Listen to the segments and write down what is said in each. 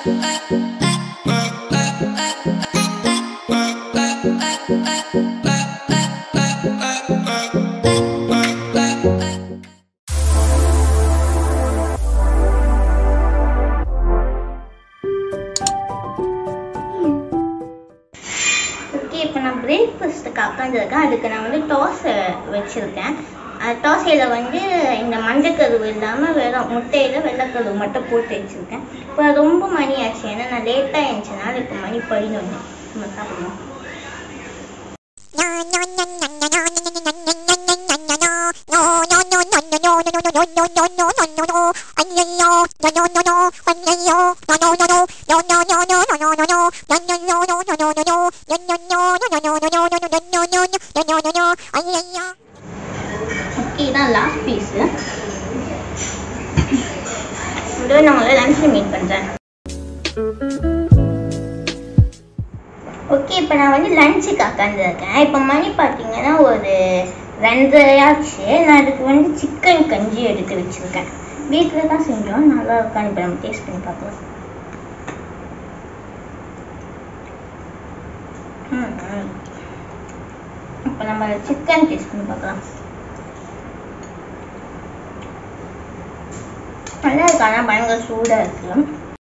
Okay இப்போ நான் பிரேக்ஃபாஸ்ட்டுக்கு உட்காந்துருக்கேன் அதுக்கு நான் வந்து தோசை வச்சுருக்கேன் அந்த தோசையில் வந்து இந்த மஞ்சக்கருவு இல்லாமல் வெறும் முட்டையில் வெள்ளைக்கருவு மட்டும் போட்டு வச்சுருக்கேன் இப்போ ரொம்ப மணி ஆச்சு ஏன்னா நான் லேட்டாக இருந்துச்சுனால இப்போ மணி பதினொன்று நம்ம சாப்பிடுவோம் ஓகே இதான் லாஸ்ட் பீஸு இதோ நான் உங்களை லஞ்சில் மீட் பண்ணுறேன் ஓகே இப்போ நான் வந்து லஞ்சுக்கு உட்காந்துருக்கேன் இப்போ மணி பார்த்தீங்கன்னா ஒரு ரெண்டரையாச்சு நான் அதுக்கு வந்து சிக்கன் கஞ்சி எடுத்து வச்சுருக்கேன் வீட்டில் தான் செஞ்சோம் நல்லா இருக்கான்னு இப்போ நம்ம டேஸ்ட் பண்ணி பார்க்கலாம் ம் ம். இப்போ நம்ம சிக்கன் டேஸ்ட் பண்ணி பார்க்கலாம் நல்லா இருக்கு ஆனால் பயங்கர சூடாக இருக்கு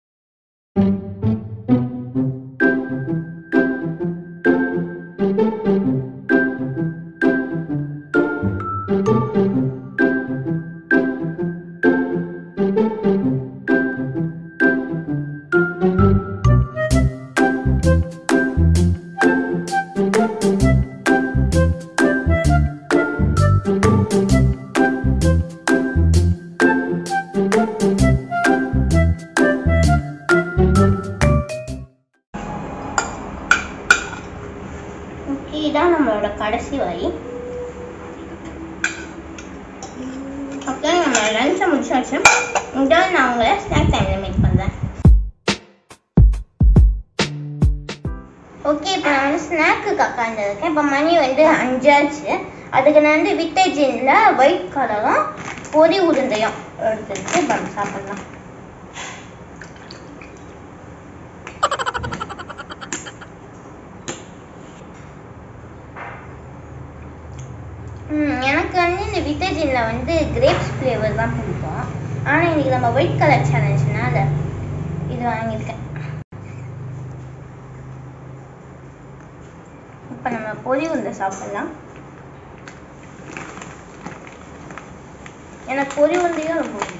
ஓகே இதான் நம்மளோட கடைசி வரி ஓகே நம்ம லஞ்சை முடிச்சாச்சு இதான் நான் உங்களை ஸ்நாக் டைமில் மீட் பண்ணுறேன் ஓகே இப்போ நான் வந்து ஸ்நாக்குக்கு உட்காந்துருக்கேன் இப்போ மணி வந்து அஞ்சாச்சு அதுக்கு நான் வந்து விட்டேஜின்ல ஒயிட் கலரும் பொரி உருண்டையும் எடுத்துட்டு இப்போ நம்ம சாப்பிடலாம் ம், எனக்கு வந்து இந்த விட்டேஜின்ல வந்து கிரேப்ஸ் ஃப்ளேவர் தான் பிடிக்கும் ஆனால் இன்னைக்கு நம்ம ஒயிட் கலர் சேலஞ்சுனால இது வாங்கியிருக்கேன் இப்போ நம்ம பொரி உருண்டை சாப்பிடலாம் எனக்கு பொரி உருண்டையும் ரொம்ப பிடிக்கும்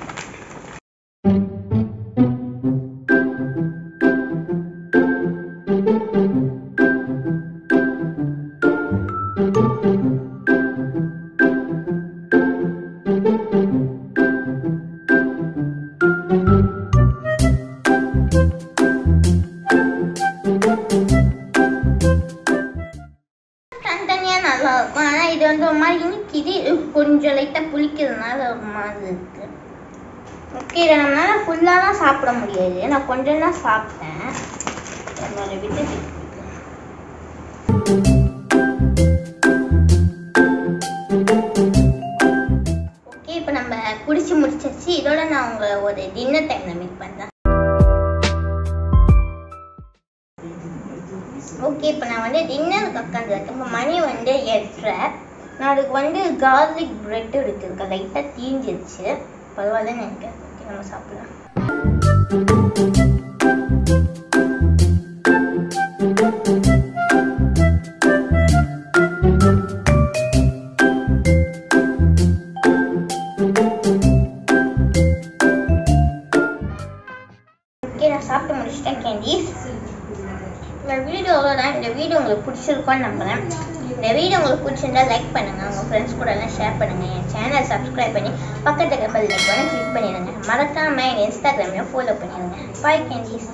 தனித்தனியாக நல்லா இருக்கும் ஆனால் இது வந்து ஒரு மாதிரி இனிக்குது இது கொஞ்சம் லைட்டாக புளிக்கிறதுனால ஒரு மாதிரி இருக்கு ஓகே இதை நம்மளால ஃபுல்லாலாம் சாப்பிட முடியாது நான் கொஞ்சம் தான் சாப்பிட்டேன் என்னோட விட்டு ஓகே இப்போ நம்ம குடிச்சு முடிச்சாச்சு இதோட நான் உங்களை ஒரு டின்னர் டைமில் மீட் பண்ணுறேன் ஓகே இப்போ நான் வந்து டின்னருக்கு உட்காந்துருக்கேன் இப்போ மணி வந்து எட்டரை நான் அதுக்கு வந்து கார்லிக் பிரெட் எடுத்துருக்கேன் லைட்டாக தீஞ்சிருச்சு பரவாயில்லன்னு நினைக்கிறேன் ஓகே நம்ம சாப்பிடலாம் ஓகே நான் சாப்பிட்டு முடிச்சிட்டேன் கேண்டீஸ் இந்த வீடியோவில் தான் இந்த வீடியோ உங்களுக்கு பிடிச்சிருக்கோன்னு நம்புறேன் இந்த வீடியோ உங்களுக்கு பிடிச்சிருந்தா லைக் பண்ணுங்க உங்க ஃப்ரெண்ட்ஸ் கூட எல்லாம் ஷேர் பண்ணுங்க என் சேனலை சப்ஸ்கிரைப் பண்ணி பக்கத்துல இருக்க பெல் ஐக்கானை கிளிக் பண்ணிடுங்க மறக்காம என் இன்ஸ்டாகிராமையும் ஃபாலோ பண்ணிடுங்க பாய் கேண்டீஸ்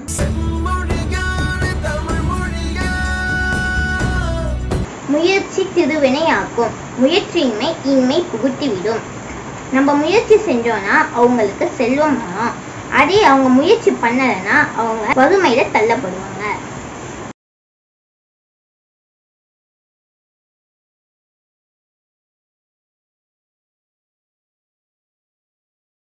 முயற்சி திருவினையாக்கும் முயற்சியின்மை இன்மை புகுத்திவிடும் நம்ம முயற்சி செஞ்சோம்னா அவங்களுக்கு செல்வம் வரும் அதே அவங்க முயற்சி பண்ணலைன்னா அவங்க வறுமையில தள்ளப்படுவாங்க